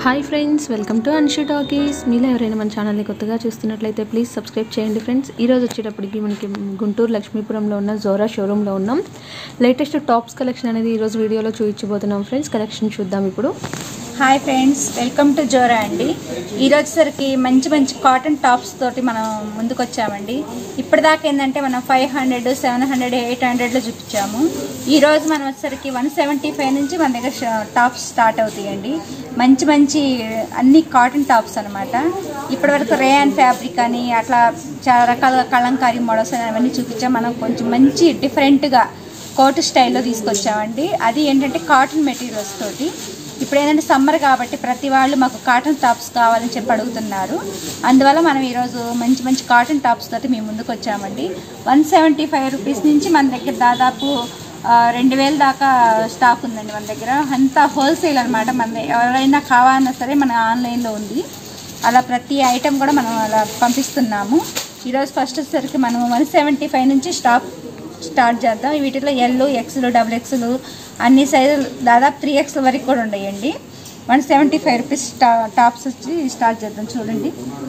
Hi friends welcome to Anshi talkies మీలో ఎవరైనా మన ఛానల్ని కొత్తగా చూస్తున్నట్లయితే ప్లీజ్ సబ్స్క్రైబ్ చేయండి ఫ్రెండ్స్ ఈరోజు వచ్చేటప్పటికి మనకి గుంటూరు లక్ష్మీపురంలో ఉన్న జోరా షోరూంలో ఉన్నాం లేటెస్ట్ టాప్స్ కలెక్షన్ అనేది ఈరోజు వీడియోలో చూపించబోతున్నాం ఫ్రెండ్స్ కలెక్షన్ చూద్దాం ఇప్పుడు hi friends welcome to Jora అండి ఈరోజుసరికి మంచి మంచి కాటన్ టాప్స్ తోటి మనం ముందుకు వచ్చామండి ఇప్పటిదాకా ఏంటంటే మనం five hundred seven hundred eight హండ్రెడ్లో చూపించాము ఈరోజు మనం వచ్చేసరికి వన్ సెవెంటీ ఫైవ్ నుంచి మన దగ్గర ష- టాప్స్ స్టార్ట్ అవుతాయండి మంచి మంచి అన్ని కాటన్ టాప్స్ అనమాట ఇప్పటివరకు రేయాన్ ఫ్యాబ్రిక్ అని అట్లా చాలా రకాల కలంకారీ మోడల్స్ అని అవన్నీ చూపించాం మనం కొంచెం మంచి డిఫరెంట్గా కోట్ స్టైల్లో తీసుకొచ్చామండి అది ఏంటంటే కాటన్ మెటీరియల్స్ తోటి ఇప్పుడు ఏంటంటే సమ్మర్ కాబట్టి ప్రతి వాళ్ళు మాకు కాటన్ టాప్స్ కావాలని చెప్పి అడుగుతున్నారు అందువల్ల మనం ఈరోజు మంచి మంచి కాటన్ టాప్స్ తోటి మేము ముందుకు వచ్చామండి వన్ సెవెంటీ ఫైవ్ రూపీస్ నుంచి మన దగ్గర దాదాపు ఆ, రెండు వేల దాకా స్టాక్ ఉందండి మన దగ్గర అంతా హోల్సేల్ అనమాట మన దగ్గర ఎవరైనా కావాలన్నా సరే మన ఆన్లైన్లో ఉంది అలా ప్రతి ఐటెం కూడా మనం అలా పంపిస్తున్నాము ఈరోజు ఫస్ట్ వచ్చేసరికి మనం వన్ సెవెంటీ ఫైవ్ నుంచి స్టాక్ స్టార్ట్ చేద్దాం వీటిలో ఎల్ ఎక్స్లు డబుల్ ఎక్స్లు అన్ని సైజులు దాదాపు త్రీ ఎక్స్ వరకు కూడా ఉన్నాయండి వన్ సెవెంటీ ఫైవ్ రూపీస్ టా టాప్స్ వచ్చి స్టార్ట్ చేద్దాం చూడండి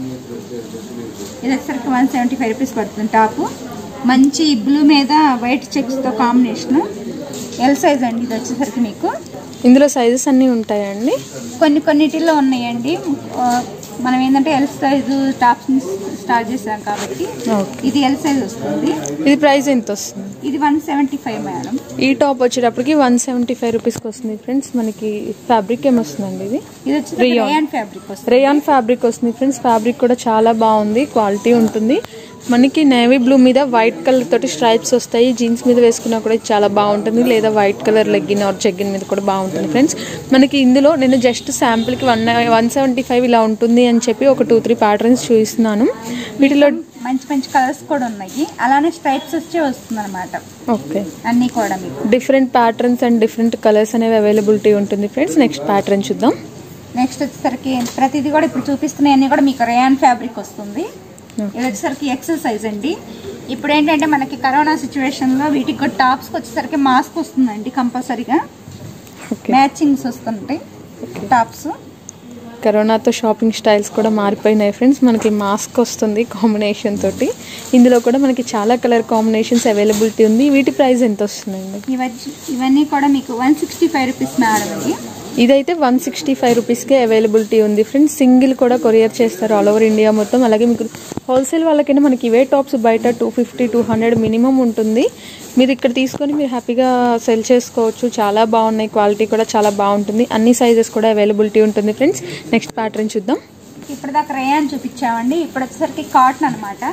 ఇది వచ్చేసరికి వన్ సెవెంటీ ఫైవ్ రూపీస్ పడుతుంది టాపు మంచి బ్లూ మీద వైట్ చెక్స్తో కాంబినేషన్ ఎల్ సైజ్ అండి ఇది వచ్చేసరికి మీకు ఇందులో సైజెస్ అన్నీ ఉంటాయండి కొన్ని కొన్నిటిలో ఉన్నాయండి ఆ, మనం ఏంటంటే ఎల్ సైజు టాప్స్ని స్టార్ట్ చేసాం కాబట్టి ఓకే ఇది ఎల్ సైజ్ వస్తుంది ఇది ప్రైస్ ఎంత వస్తుంది ఇది వన్ సెవెంటీ ఫైవ్ మేడం ఈ టాప్ వచ్చేటప్పటికి వన్ సెవెంటీ ఫైవ్ రూపీస్కి వస్తుంది ఫ్రెండ్స్ మనకి ఫ్యాబ్రిక్ ఏమొస్తుందండి ఇది ఇది వచ్చి Rayon. రేయాన్ ఫ్యాబ్రిక్ వస్తుంది రేయాన్ ఫ్యాబ్రిక్ వస్తుంది ఫ్రెండ్స్ ఫ్యాబ్రిక్ కూడా చాలా బాగుంది క్వాలిటీ ఉంటుంది మనకి నేవీ బ్లూ మీద వైట్ కలర్ తోటి స్ట్రైప్స్ వస్తాయి జీన్స్ మీద వేసుకున్నా కూడా ఇది చాలా బాగుంటుంది లేదా white colour legging or jegging మీద కూడా బాగుంటుంది ఫ్రెండ్స్ మనకి ఇందులో నేను జస్ట్ శాంపుల్కి వన్ వన్ సెవెంటీ ఫైవ్ ఇలా ఉంటుంది అని చెప్పి ఒక టూ త్రీ ప్యాటర్న్స్ చూపిస్తున్నాను వీటిలో మంచి మంచి కలర్స్ కూడా ఉన్నాయి అలానే స్ట్రైప్స్ వచ్చే వస్తుంది అనమాట ఓకే అన్నీ కూడా మీకు different patterns and different colours అనేవి అవైలబిలిటీ ఉంటుంది ఫ్రెండ్స్ నెక్స్ట్ ప్యాటర్న్ చూద్దాం నెక్స్ట్ వచ్చేసరికి ప్రతిదీ కూడా ఇప్పుడు చూపిస్తున్నాయన్నీ కూడా మీకు రేయాన్ ఫ్యాబ్రిక్ వస్తుంది ఇది వచ్చేసరికి ఎక్సెల్ సైజ్ అండి ఇప్పుడు ఏంటంటే మనకి కరోనా సిచ్యువేషన్లో వీటికి కూడా టాప్స్కి వచ్చేసరికి మాస్క్ వస్తుందండి కంపల్సరీగా ఓకే మ్యాచింగ్స్ వస్తుంటాయి టాప్స్ కరోనాతో షాపింగ్ స్టైల్స్ కూడా మారిపోయినాయి ఫ్రెండ్స్ మనకి మాస్క్ వస్తుంది కాంబినేషన్ తోటి ఇందులో కూడా మనకి చాలా కలర్ కాంబినేషన్స్ అవైలబిలిటీ ఉంది వీటి ప్రైస్ ఎంత వస్తుందండి ఇవన్నీ ఇవన్నీ కూడా మీకు one sixty five rupees madam ఇది ఇదైతే వన్ సిక్స్టీ ఫైవ్ రూపీస్కే అవైలబిలిటీ ఉంది ఫ్రెండ్స్ సింగిల్ కూడా కొరియర్ చేస్తారు ఆల్ ఓవర్ ఇండియా మొత్తం అలాగే మీకు హోల్సేల్ వాళ్ళకైనా మనకి ఇవే టాప్స్ బయట two fifty two hundred minimum ఉంటుంది మీరు ఇక్కడ తీసుకొని మీరు హ్యాపీగా సెల్ చేసుకోవచ్చు చాలా బాగున్నాయి క్వాలిటీ కూడా చాలా బాగుంటుంది అన్ని సైజెస్ కూడా అవైలబిలిటీ ఉంటుంది ఫ్రెండ్స్ నెక్స్ట్ ప్యాటర్న్ చూద్దాం ఇప్పటిదాకా రేయాన్ చూపించామండి ఇప్పుడు వచ్చేసరికి కాటన్ అనమాట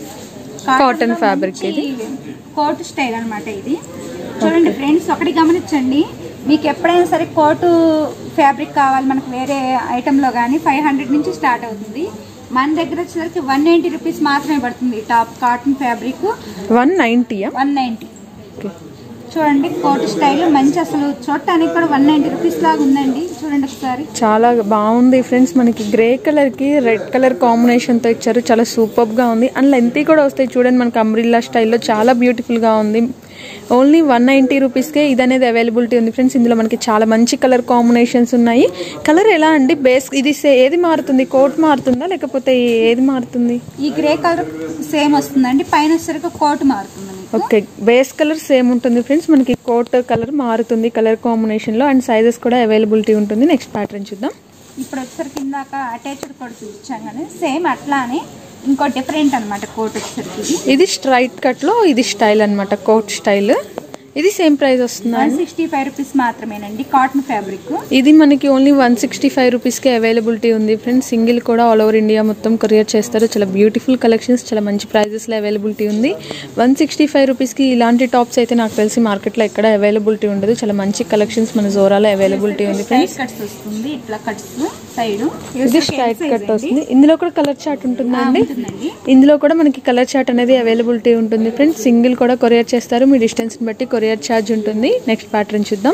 Cotton fabric ఇది. కోట్ స్టైల్ అన్నమాట ఇది చూడండి ఫ్రెండ్స్ ఒకటి గమనించండి మీకు ఎప్పుడైనా సరే కోటు ఫ్యాబ్రిక్ కావాలి మనకు వేరే ఐటెంలో కానీ ఫైవ్ హండ్రెడ్ నుంచి స్టార్ట్ అవుతుంది మన దగ్గర వచ్చేసరికి వన్ నైంటీ రూపీస్ మాత్రమే పడుతుంది టాప్ కాటన్ ఫ్యాబ్రిక్ వన్ నైంటీయా వన్ నైంటీ ఓకే చూడండి కోట్ స్టైల్ మంచి అసలు చూడటానికి కూడా వన్ నైంటీ రూపీస్ లాగా ఉందండి చూడండి ఒకసారి చాలా బాగుంది ఫ్రెండ్స్ మనకి గ్రే కలర్ కి రెడ్ కలర్ కాంబినేషన్ తో ఇచ్చారు చాలా సూపర్ గా ఉంది అండ్ లెంతీ కూడా వస్తాయి చూడండి మనకి అంబ్రిల్లా స్టైల్లో చాలా బ్యూటిఫుల్ గా ఉంది ఓన్లీ వన్ నైంటీ రూపీస్కే ఇది అనేది అవైలబిలిటీ ఉంది ఫ్రెండ్స్ ఇందులో మనకి చాలా మంచి కలర్ కాంబినేషన్స్ ఉన్నాయి కలర్ ఎలా అండి బేస్ ఇది సే- ఏది మారుతుంది కోట్ మారుతుందా లేకపోతే ఏది మారుతుంది ఈ గ్రే కలర్ సేమ్ వస్తుందండి పైన వచ్చేసరికి కోట్ మారుతుంది మీకు ఓకే బేస్ కలర్ సేమ్ ఉంటుంది ఫ్రెండ్స్ మనకి కోట్ కలర్ మారుతుంది కలర్ కాంబినేషన్ లో అండ్ సైజెస్ కూడా అవైలబిలిటీ ఉంటుంది నెక్స్ట్ ప్యాటర్న్ చూద్దాం ఇప్పుడు వచ్చేసరికి ఇందాక అటాచ్డ్ కోట్ చూపించాం కానీ సేమ్ అట్లానే ఇంకో డిఫరెంట్ అనమాట కోట్ వచ్చేసరికి ఇది ఇది స్ట్రైట్ కట్ లో ఇది స్టైల్ అన్నమాట కోట్ స్టైల్ ఇది సేమ్ ప్రైస్ వస్తుందా వన్ సిక్స్టీ ఫైవ్ రూపీస్ మాత్రమేనండి కాటన్ ఫ్యాబ్రిక్ ఇది మనకి ఓన్లీ వన్ సిక్స్టీ ఫైవ్ రూపీస్కి అవైలబిలిటీ ఉంది ఫ్రెండ్స్ సింగిల్ కూడా ఆల్ ఓవర్ ఇండియా మొత్తం కొరియర్ చేస్తారు చాలా బ్యూటిఫుల్ కలెక్షన్స్ చాలా మంచి ప్రైజెస్లో అవైలబిలిటీ ఉంది వన్ సిక్స్టీ ఫైవ్ రూపీస్కి ఇలాంటి టాప్స్ అయితే నాకు తెలిసి మార్కెట్లో ఎక్కడ అవైలబిలిటీ ఉండదు చాలా మంచి కలెక్షన్స్ మన జోరాలో అవైలబిలిటీ ఉంది సైడ్ ఫ్రెండ్స్ కట్స్ వస్తుంది ఇట్లా కట్స్ సైడ్ ఇది స్ట్రైట్ కట్ వస్తుంది ఇందులో కూడా కలర్ చార్ట్ ఉంటుందా అండి ఉంటుందండి ఇందులో కూడా మనకి కలర్ చార్ట్ అనేది అవైలబిలిటీ ఉంటుంది ఫ్రెండ్స్ సింగిల్ కూడా కొరియర్ చేస్తారు మీ డిస్టెన్స్ని బట్టి కొరియర్ ఛార్జ్ ఉంటుంది నెక్స్ట్ ప్యాటర్న్ చూద్దాం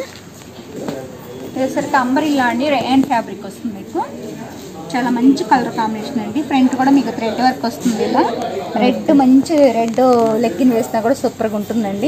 వచ్చేసరికి అంబరిల్లా అండి రేయన్ ఫ్యాబ్రిక్ వస్తుంది మీకు చాలా మంచి కలర్ కాంబినేషన్ అండి ఫ్రంట్ కూడా మీకు థ్రెడ్ వర్క్ వస్తుంది ఇలా రెడ్ మంచి రెడ్ లెగ్గిన్ వేసినా కూడా సూపర్గా ఉంటుందండి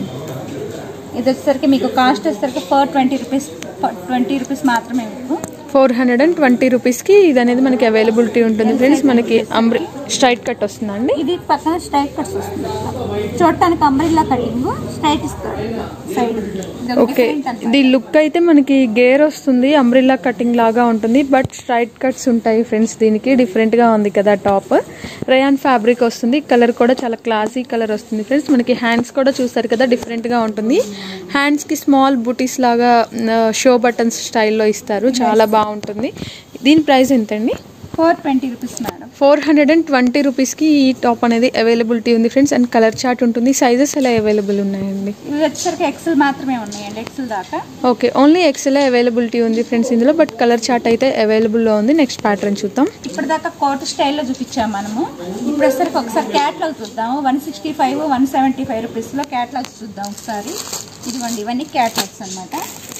ఇది వచ్చేసరికి మీకు కాస్ట్ వచ్చేసరికి four twenty rupees twenty rupees మాత్రమే మీకు ఫోర్ హండ్రెడ్ అండ్ ట్వంటీ రూపీస్కి ఇది అనేది మనకి అవైలబిలిటీ ఉంటుంది ఫ్రెండ్స్ మనకి అంబ్రి స్ట్రైట్ కట్ వస్తుందండి ఇది పక్కన స్ట్రైట్ కట్స్ వస్తుంది చూడటానికి అంబ్రిల్లా కటింగ్ స్ట్రైట్ ఇస్తాడు సైడ్ ఓకే ఇది లుక్ అయితే మనకి గేర్ వస్తుంది అంబ్రిల్లా కటింగ్ లాగా ఉంటుంది బట్ స్ట్రైట్ కట్స్ ఉంటాయి ఫ్రెండ్స్ దీనికి డిఫరెంట్ గా ఉంది కదా టాప్ రయాన్ ఫ్యాబ్రిక్ వస్తుంది కలర్ కూడా చాలా క్లాసీ కలర్ వస్తుంది ఫ్రెండ్స్ మనకి హ్యాండ్స్ కూడా చూస్తారు కదా డిఫరెంట్ గా ఉంటుంది హ్యాండ్స్ కి స్మాల్ బుటీస్ లాగా షో బటన్స్ స్టైల్లో ఇస్తారు చాలా బాగుంటుంది దీని ప్రైస్ ఎంతండి four twenty rupees madam four hundred and twenty రూపీస్కి ఈ టాప్ అనేది అవైలబిలిటీ ఉంది ఫ్రెండ్స్ అండ్ కలర్ చార్ట్ ఉంటుంది సైజెస్ ఎలా అవైలబుల్ ఉన్నాయండి ఇవి వచ్చేసరికి ఎక్సెల్ మాత్రమే ఉన్నాయండి ఎక్సెల్ దాకా ఓకే ఓన్లీ ఎక్సెల్ అవైలబిలిటీ ఉంది ఫ్రెండ్స్ ఇందులో బట్ కలర్ చార్ట్ అయితే అవైలబుల్లో ఉంది నెక్స్ట్ ప్యాటర్న్ చూద్దాం ఇప్పటిదాకా కోట్ స్టైల్లో చూపించాము మనము ఇప్పుడు వచ్చేసరికి ఒకసారి క్యాట్లాగ్ చూద్దాము one sixty five one seventy five రూపీస్లో క్యాట్లాగ్స్ చూద్దాం ఒకసారి ఇదిగోండి ఇవన్నీ క్యాట్లాగ్స్ అనమాట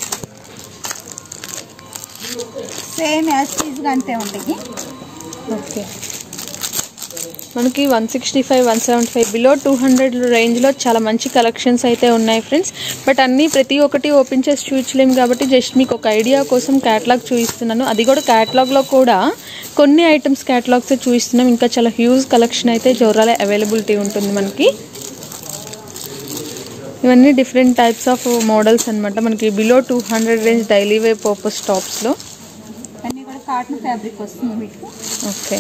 సేమ్ యాజ్ టీజ్గా అంతే ఉంటాయి ఓకే మనకి one sixty five one seventy five below two hundred రేంజ్లో చాలా మంచి కలెక్షన్స్ అయితే ఉన్నాయి ఫ్రెండ్స్ బట్ అన్నీ ప్రతి ఒక్కటి ఓపెన్ చేసి చూపించలేము కాబట్టి జస్ట్ మీకు ఒక ఐడియా కోసం క్యాటలాగ్ చూపిస్తున్నాను అది కూడా క్యాటలాగ్లో కూడా కొన్ని ఐటమ్స్ క్యాటలాగ్స్ చూపిస్తున్నాం ఇంకా చాలా హ్యూజ్ కలెక్షన్ అయితే జోరాలే అవైలబిలిటీ ఉంటుంది మనకి ఇవన్నీ డిఫరెంట్ టైప్స్ ఆఫ్ మోడల్స్ అన్నమాట మనకి below two hundred range daily wear purpose టాప్స్లో అన్నీ కూడా కాటన్ ఫ్యాబ్రిక్ వస్తుంది వీటికి ఓకే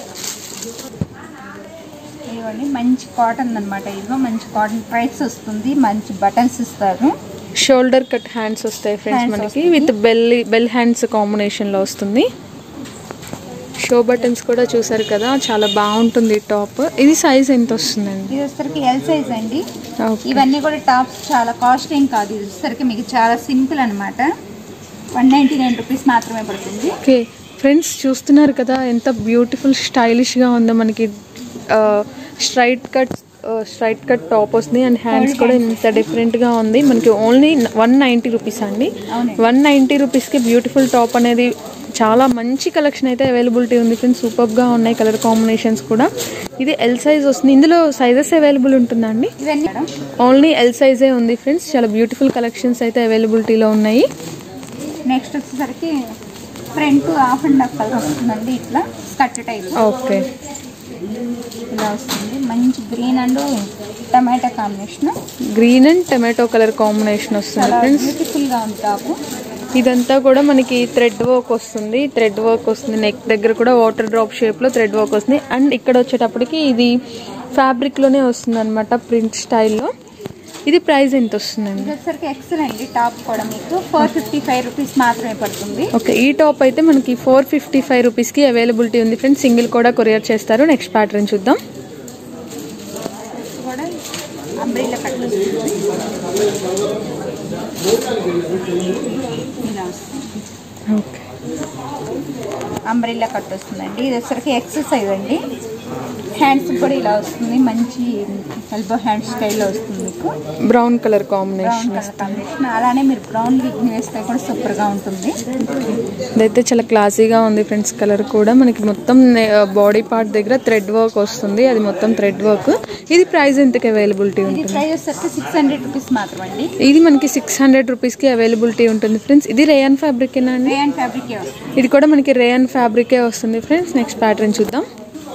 ఇదిగోండి మంచి కాటన్ అనమాట ఇదిగో మంచి కాటన్ ప్రైస్ వస్తుంది మంచి బటన్స్ ఇస్తారు షోల్డర్ కట్ హ్యాండ్స్ వస్తాయి ఫ్రెండ్స్ Hands మనకి వస్తాయి. With bell bell hands combination లో వస్తుంది షో బటన్స్ కూడా చూసారు కదా చాలా బాగుంటుంది టాప్ ఇది సైజ్ ఎంత వస్తుందండి ఇది వచ్చేసరికి ఎల్ సైజ్ అండి ఓకే ఇవన్నీ కూడా టాప్స్ చాలా కాస్ట్ ఏం కాదు ఇది వచ్చేసరికి మీకు చాలా సింపుల్ అనమాట వన్ నైంటీ నైన్ రూపీస్ మాత్రమే పడుతుంది ఓకే ఫ్రెండ్స్ చూస్తున్నారు కదా ఎంత బ్యూటిఫుల్ స్టైలిష్గా ఉందో మనకి straight cut straight cut top వస్తుంది అండ్ హ్యాండ్స్ కూడా ఇంత డిఫరెంట్గా ఉంది మనకి ఓన్లీ వన్ నైంటీ రూపీస్ అండి అవునండి. వన్ నైంటీ రూపీస్కి బ్యూటిఫుల్ టాప్ అనేది చాలా మంచి కలెక్షన్ అయితే అవైలబిలిటీ ఉంది ఫ్రెండ్స్ సూపర్గా ఉన్నాయి కలర్ కాంబినేషన్స్ కూడా ఇది ఎల్ సైజ్ వస్తుంది ఇందులో సైజెస్ అవైలబుల్ ఉంటుందండి ఇవన్నీ మేడం ఓన్లీ ఎల్ సైజే ఉంది ఫ్రెండ్స్ చాలా బ్యూటిఫుల్ కలెక్షన్స్ అయితే అవైలబిలిటీలో ఉన్నాయి నెక్స్ట్ వచ్చేసరికి front half and half colour వస్తుందండి ఇట్లా స్కర్ట్ టైప్ ఓకే ఇలా వస్తుంది మంచి గ్రీన్ అండ్ టమాటా combination green and tomato colour combination వస్తుంది చాలా ఫ్రెండ్స్ బ్యూటిఫుల్ గా ఉంది టాప్ ఇదంతా కూడా మనకి థ్రెడ్ వర్క్ వస్తుంది థ్రెడ్ వర్క్ వస్తుంది నెక్ దగ్గర కూడా వాటర్ డ్రాప్ షేప్ లో థ్రెడ్ వర్క్ వస్తుంది అండ్ ఇక్కడ వచ్చేటప్పటికి ఇది ఫ్యాబ్రిక్ లోనే వస్తుంది అనమాట ప్రింట్ స్టైల్లో ఇది ప్రైస్ ఎంత వస్తుందండి ఇది వచ్చేసరికి ఎక్సెల్ అండి టాప్ కూడా మీకు ఫోర్ ఫిఫ్టీ ఫైవ్ రూపీస్ మాత్రమే పడుతుంది ఓకే ఈ టాప్ అయితే మనకి ఫోర్ ఫిఫ్టీ ఫైవ్ రూపీస్కి అవైలబిలిటీ ఉంది ఫ్రెండ్స్ సింగిల్ కూడా కొరియర్ చేస్తారు నెక్స్ట్ ప్యాటర్న్ చూద్దాం ఇది కూడా అంబ్రిల్లా కట్ వస్తుంది ఇలా వస్తుంది ఓకే అంబ్రిల్లా కట్ వస్తుందండి ఇది వచ్చరికి ఎక్సర్సైజ్ అండి హ్యాండ్స్ కూడా ఇలా వస్తుంది మంచి ఎల్బో హ్యాండ్ స్టైల్లో వస్తుంది మీకు brown colour brown combination colour combination అలానే మీరు బ్రౌన్ విగ్ వేస్తే కూడా సూపర్గా ఉంటుంది ఇదైతే చాలా క్లాసీగా ఉంది ఫ్రెండ్స్ కలర్ కూడా మనకి మొత్తం బాడీ పార్ట్ దగ్గర థ్రెడ్ వర్క్ వస్తుంది అది మొత్తం థ్రెడ్ వర్క్ ఇది ప్రైస్ ఎంతకి అవైలబిలిటీ ఇది ఉంటుంది ప్రైస్ వచ్చరికి సిక్స్ హండ్రెడ్ రూపీస్ మాత్రమండి ఇది మనకి సిక్స్ హండ్రెడ్ రూపీస్కి అవైలబిలిటీ ఉంటుంది ఫ్రెండ్స్ ఇది రేయన్ ఫ్యాబ్రికేనా అండి రేయన్ ఫ్యాబ్రికే వస్తుంది ఇది కూడా మనకి రేయన్ ఫ్యాబ్రికే వస్తుంది ఫ్రెండ్స్ నెక్స్ట్ ప్యాటర్న్ చూద్దాం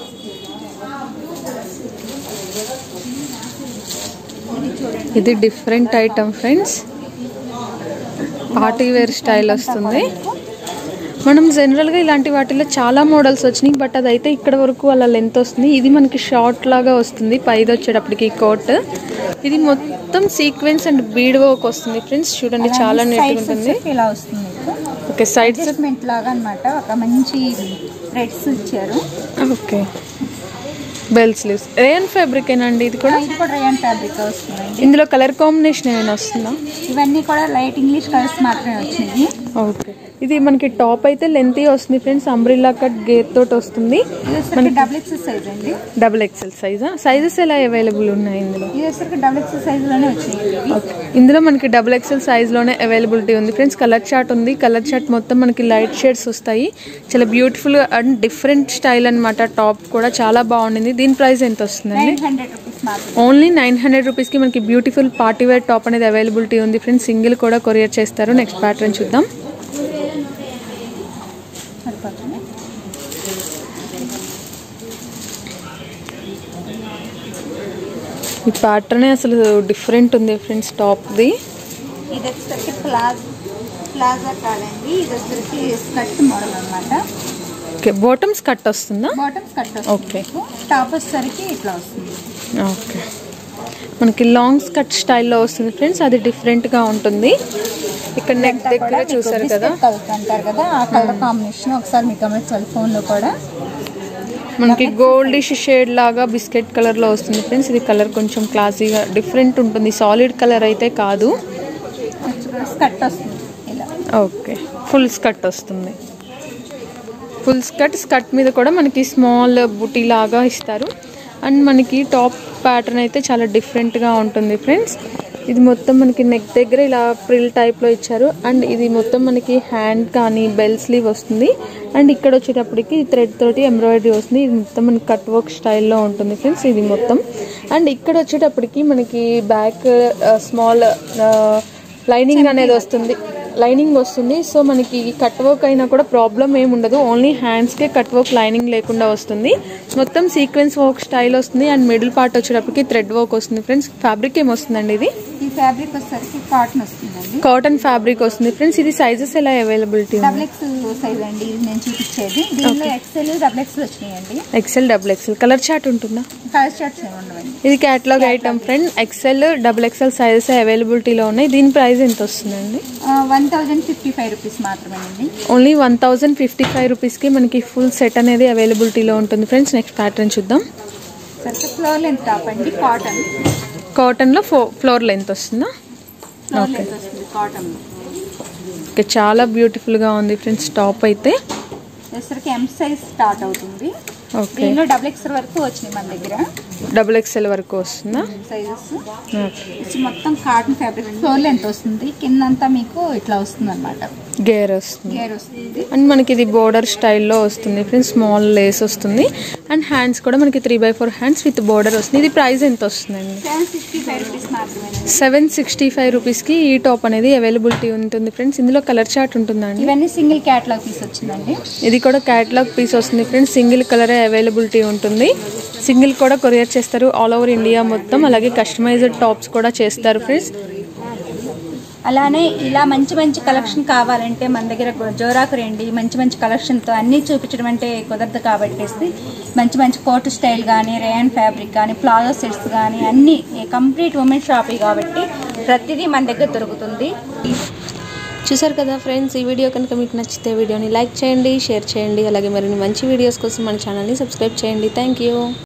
ఇది different item friends party wear style వస్తుంది మనం జనరల్గా ఇలాంటి వాటిలో చాలా మోడల్స్ వచ్చినాయి బట్ అదైతే ఇక్కడ వరకు అలా లెంత్ వస్తుంది ఇది మనకి షార్ట్ లాగా వస్తుంది పైది వచ్చేటప్పటికి కోట్ ఇది మొత్తం సీక్వెన్స్ అండ్ బీడ్ వర్క్ వస్తుంది ఫ్రెండ్స్ చూడండి చాలా నీట్గా Sides ఉంటుంది వచ్చరికి ఇలా వస్తుంది మీకు ఓకే సైడ్స్ అడ్జస్ట్మెంట్ లాగా అన్నమాట ఒక మంచి థ్రెడ్స్ ఇచ్చారు okay bell sleeves rayon fabric ఏనండి ఇది కూడా ఇది కూడా రేయన్ ఫ్యాబ్రిక్ వస్తుందండి ఇందులో కలర్ కాంబినేషన్ ఏమైనా వస్తుందా ఇవన్నీ కూడా లైట్ ఇంగ్లీష్ కలర్స్ మాత్రమే వచ్చినాయి ఓకే ఇది మనకి టాప్ అయితే లెంతీ వస్తుంది ఫ్రెండ్స్ అంబ్రిల్లా కట్ గేర్ తోటి వస్తుంది ఇది వచ్చరికి డబుల్ ఎక్స్ సైజ్ అండి డబుల్ ఎక్సెల్ సైజా సైజెస్ ఎలా అవైలబుల్ ఉన్నాయి ఇందులో ఇది వచ్చరికి డబుల్ ఎక్స్ సైజ్ లోనే వచ్చినాయి ఇవి. ఓకే ఇందులో మనకి డబుల్ ఎక్సెల్ సైజ్లోనే అవైలబిలిటీ ఉంది ఫ్రెండ్స్ కలర్ చార్ట్ ఉంది కలర్ చార్ట్ మొత్తం మనకి లైట్ షేడ్స్ వస్తాయి చాలా బ్యూటిఫుల్ అండ్ డిఫరెంట్ స్టైల్ అన్నమాట టాప్ కూడా చాలా బాగుండింది దీని ప్రైస్ ఎంత వస్తుందండి నైన్ హండ్రెడ్ రూపీస్ మాత్రం ఓన్లీ నైన్ హండ్రెడ్ రూపీస్కి మనకి బ్యూటిఫుల్ పార్టీ వేర్ టాప్ అనేది అవైలబిలిటీ ఉంది ఫ్రెండ్స్ సింగిల్ కూడా కొరియర్ చేస్తారు నెక్స్ట్ ప్యాటర్న్ చూద్దాం సరిపోతుంది ఈ ప్యాటర్నే అసలు డిఫరెంట్ ఉంది ఫ్రెండ్స్ టాప్ది ఇది వచ్చేసరికి ప్లాజ్ ప్లాజా కాదండి ఇది వచ్చేసరికి స్కర్ట్ మోడల్ అనమాట ఓకే బాటమ్స్ కట్ వస్తుందా బాటమ్స్ కట్ Okay. వస్తుంది టాప్ వచ్చేసరికి ఇట్లా వస్తుంది ఓకే మనకి లాంగ్ స్కర్ట్ స్టైల్లో వస్తుంది ఫ్రెండ్స్ అది డిఫరెంట్గా ఉంటుంది ఇక్కడ నెక్ ఇదంతా దగ్గర కూడా మీకు చూసారు biscuit కదా colour అంటారు కదా ఆ కలర్ కాంబినేషన్ ఒకసారి మీకు గమనించాలి ఫోన్ లో కూడా మనకి గోల్డిష్ షేడ్ లాగా బిస్కెట్ కలర్లో వస్తుంది ఫ్రెండ్స్ ఇది కలర్ కొంచెం క్లాసీగా డిఫరెంట్ ఉంటుంది సాలిడ్ కలర్ అయితే కాదు స్కర్ట్ వస్తుంది ఇలా ఓకే ఫుల్ స్కర్ట్ వస్తుంది ఫుల్ స్కర్ట్ స్కర్ట్ మీద కూడా మనకి స్మాల్ బుటీ లాగా ఇస్తారు అండ్ మనకి టాప్ ప్యాటర్న్ అయితే చాలా డిఫరెంట్గా ఉంటుంది ఫ్రెండ్స్ ఇది మొత్తం మనకి నెక్ దగ్గర ఇలా ప్రిల్ టైప్లో ఇచ్చారు అండ్ ఇది మొత్తం మనకి హ్యాండ్ కానీ బెల్ స్లీవ్ వస్తుంది అండ్ ఇక్కడ వచ్చేటప్పటికి థ్రెడ్ తోటి ఎంబ్రాయిడరీ వస్తుంది ఇది మొత్తం మనకి కట్ వర్క్ స్టైల్లో ఉంటుంది ఫ్రెండ్స్ ఇది మొత్తం అండ్ ఇక్కడ వచ్చేటప్పటికి మనకి బ్యాక్ స్మాల్ లైనింగ్ అనేది వస్తుంది లైనింగ్ వస్తుంది సో మనకి కట్ వర్క్ అయినా కూడా ప్రాబ్లం ఏమి ఉండదు ఓన్లీ హ్యాండ్స్కే కట్ వర్క్ లైనింగ్ లేకుండా వస్తుంది మొత్తం సీక్వెన్స్ వర్క్ స్టైల్ వస్తుంది అండ్ మిడిల్ పార్ట్ వచ్చేటప్పటికి థ్రెడ్ వర్క్ వస్తుంది ఫ్రెండ్స్ ఫ్యాబ్రిక్ ఏం వస్తుందండి ఇది ఈ ఫ్యాబ్రిక్ వచ్చేసరికి కాటన్ వస్తుందండి కాటన్ ఫ్యాబ్రిక్ వస్తుంది ఫ్రెండ్స్ ఇది సైజెస్ ఎలా అవైలబిలిటీ ఉంది డబుల్ ఎక్స్ సైజ్ అండి ఇది నేను చూపించేది దీనిలో ఎక్సెల్ డబుల్ ఎక్స్ వచ్చినాయండి XL double XL colour chart ఉంటుందా కలర్ షర్ట్స్ ఏమి ఉండవండి ఇది catalogue item friend XL double XL sizes అవైలబిలిటీలో ఉన్నాయి దీని ప్రైస్ ఎంత వస్తుందండి one thousand fifty five rupees మాత్రమేనండి only one thousand fifty five రూపీస్కి మనకి ఫుల్ సెట్ అనేది అవైలబిలిటీలో ఉంటుంది ఫ్రెండ్స్ నెక్స్ట్ ప్యాటర్న్ చూద్దాం సరికి ఫ్లోర్ లెంత్ టాప్ అండి కాటన్ కాటన్లో ఫో ఫ్లోర్ లెంత్ వస్తుందా ఫ్లోర్ Okay. లెంత్ వస్తుంది కాటన్ ఓకే చాలా బ్యూటిఫుల్గా ఉంది ఫ్రెండ్స్ టాప్ అయితే వచ్చేసరికి ఎం సైజ్ స్టార్ట్ అవుతుంది ఓకే దీనిలో డబుల్ ఎక్స్ వరకు వచ్చినాయి మన దగ్గర డబుల్ ఎక్స్ఎల్ వరకు వస్తుందా సైజెస్ ఓకే ఇది మొత్తం కాటన్ ఫ్యాబ్రిక్ ఫ్లోర్ లెంత్ వస్తుంది కిందంతా మీకు ఇట్లా వస్తుంది అనమాట గేర్ వస్తుంది గేర్ వస్తుంది అండ్ మనకి ఇది బోర్డర్ స్టైల్లో వస్తుంది ఫ్రెండ్స్ స్మాల్ లేస్ వస్తుంది అండ్ హ్యాండ్స్ కూడా మనకి three by four hands with border వస్తుంది ఇది ప్రైస్ ఎంత వస్తుందండి సెవెన్ సిక్స్టీ ఫైవ్ రూపీస్ మాత్రమేనండి సెవెన్ సిక్స్టీ ఫైవ్ రూపీస్కి ఈ టాప్ అనేది అవైలబిలిటీ ఉంటుంది ఫ్రెండ్స్ ఇందులో కలర్ చార్ట్ ఉంటుందండి ఇవన్నీ సింగిల్ క్యాటలాగ్ పీస్ వచ్చిందండి ఇది కూడా క్యాటలాగ్ పీస్ వస్తుంది ఫ్రెండ్స్ సింగిల్ కలరే అవైలబిలిటీ ఉంటుంది సింగిల్ కూడా కొరియర్ చేస్తారు ఆల్ ఓవర్ ఇండియా మొత్తం అలాగే కస్టమైజ్డ్ టాప్స్ కూడా చేస్తారు ఫ్రెండ్స్ అలానే ఇలా మంచి మంచి కలెక్షన్ కావాలంటే మన దగ్గర జోరాకు రండి మంచి మంచి కలెక్షన్తో అన్నీ చూపించడం అంటే కుదరదు కాబట్టి మంచి మంచి కోట్ స్టైల్ కానీ రేయన్ ఫ్యాబ్రిక్ కానీ ప్లాజో సెట్స్ కానీ అన్నీ కంప్లీట్ ఉమెన్ షాపీ కాబట్టి ప్రతిదీ మన దగ్గర దొరుకుతుంది చూసారు కదా ఫ్రెండ్స్ ఈ వీడియో కనుక మీకు నచ్చితే వీడియోని లైక్ చేయండి షేర్ చేయండి అలాగే మరిన్ని మంచి వీడియోస్ కోసం మన ఛానల్ని సబ్స్క్రైబ్ చేయండి థ్యాంక్ యూ